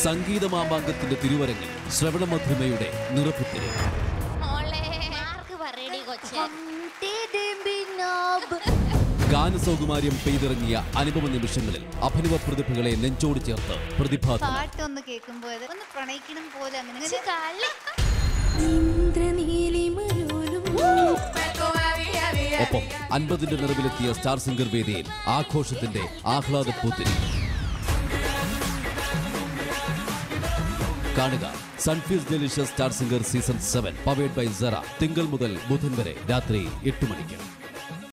സംഗീതമാമാങ്കത്തിന്റെ തിരുവരങ്ങിൽ ശ്രവണമധുമയുടെ നിറപ്പുത്തിരി mark പറയടി കൊച്ചേ ഗാനസൗകുമാര്യം പെയ്തിറങ്ങിയ അനുപമ നിമിഷങ്ങളിൽ അഭിനവ പ്രതിഭകളെ നെഞ്ചോട് ചേർത്ത് പ്രതിഭാതന പാട്ടൊന്ന് കേൾക്കുമ്പോ അത് ഒന്ന് പ്രണയിക്കണം പോലെ അങ്ങനെ പക്ഷെ കള്ളി ഒപ്പം അൻപതിന്റെ നിറവിലെത്തിയ സ്റ്റാർ സിംഗർ വേദിയിൽ ആഘോഷത്തിന്റെ ആഹ്ലാദപ്പൂത്തിരി കാണുക Sunfeast delicious star singer season seven powered by Sera തിങ്കൾ മുതൽ ബുധൻ വരെ രാത്രി എട്ട് മണിക്ക്